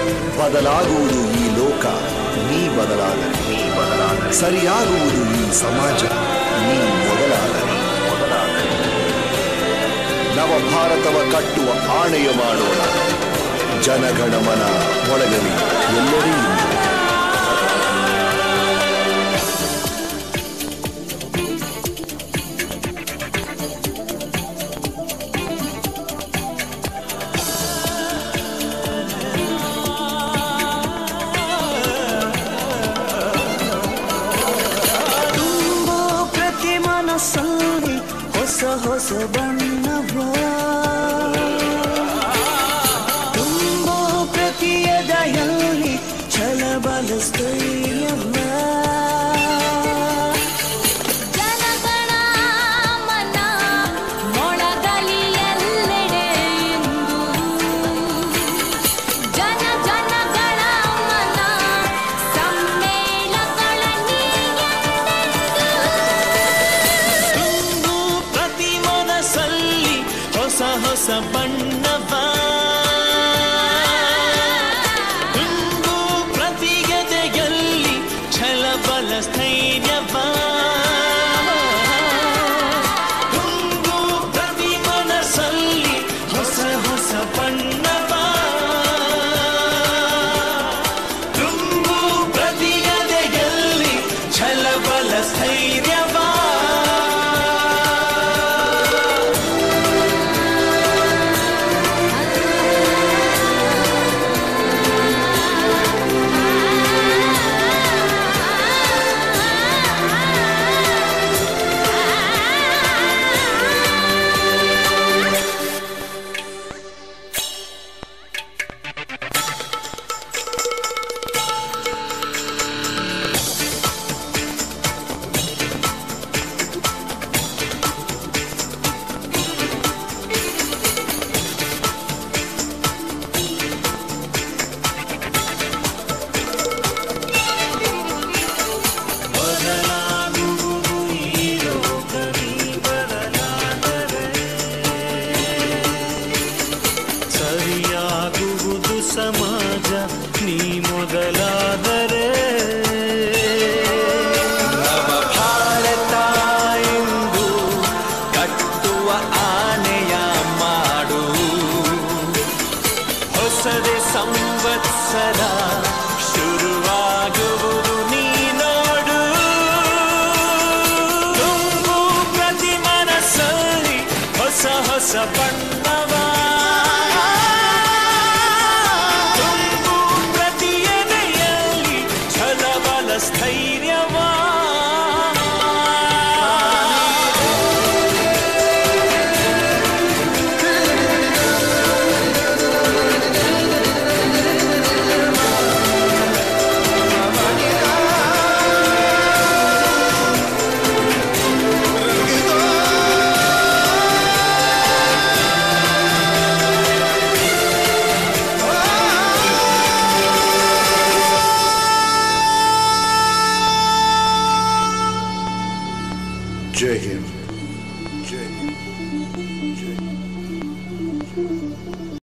ಬದಲಾಗುವುದು ಈ ಲೋಕ ನೀ ಬದಲಾದರೆ ನೀ ಬದಲಾದರೆ ಸರಿಯಾಗುವುದು ಈ ಸಮಾಜ ನೀ ಮೊದಲಾದರೆ ಮೊದಲಾದರೆ ನವ ಭಾರತವ ಕಟ್ಟುವ ಆಣೆಯ ಮಾಡೋಣ ಜನಗಣಮನ ಮೊಳಗಲಿ ಎಲ್ಲೆಡೆ ಇಂದು. ತುಂಬೋ ಪ್ರತಿ ಮನಸ್ಸಲ್ಲಿ ಹೊಸ ಹೊಸ ಬಣ್ಣವ ತುಂಬೋ ಪ್ರತಿ ಎದೆಯಲ್ಲಿ ಛಲಬಲ ಸ್ಥೈರ್ಯವ ಜನಗಣ ಮನ ಮೊಳಗಲಿ ಎಲ್ಲೆಡೆ ಇಂದು ಜನ ಜನಗಳ ಮನ ಸಮ್ಮೇಳಗಳ ತುಂಬೋ ಪ್ರತಿ ಮನಸ್ಸಲ್ಲಿ ಹೊಸ ಹೊಸ ಬಣ್ಣವ ತುಂಬೋ ಪ್ರತಿ ಎದೆಯಲ್ಲಿ ಛಲಬಲ ಸ್ಥೈರ್ಯವ ತುಂಬೋ ಪ್ರತಿ ಮನಸ್ಸಲ್ಲಿ ಹೊಸ ಹೊಸ ಬಣ್ಣವ ತುಂಬು ಪ್ರತಿ ಎದೆಯಲ್ಲಿ ಛಲಬಲ ಸ್ಥೈರ್ಯವ ಬದಲಾಗುವುದು ಈ ಲೋಕ ನೀ ಬದಲಾದರೆ ಸರಿಯಾಗುವುದು ಸಮಾಜ ನೀ ಮೊದಲಾದರೆ ನವ ಭಾರತ ಎಂದು ಕಟ್ಟುವ ಆನೆಯ ಮಾಡು ಹೊಸದೆ ಸಂವತ್ಸರ ಶುರುವಾಗುವುದು ನೀ ನೋಡು ತುಂಬು ಪ್ರತಿ ಮನಸ್ಸಲ್ಲಿ ಹೊಸ ಹೊಸ ಬಣ್ಣವ ತುಂಬು ಪ್ರತಿ ಎದೆಯಲ್ಲಿ ಛಲಬಲ ಸ್ಥೈರ್ಯವಾ ಜೈ ಹಿಂದ್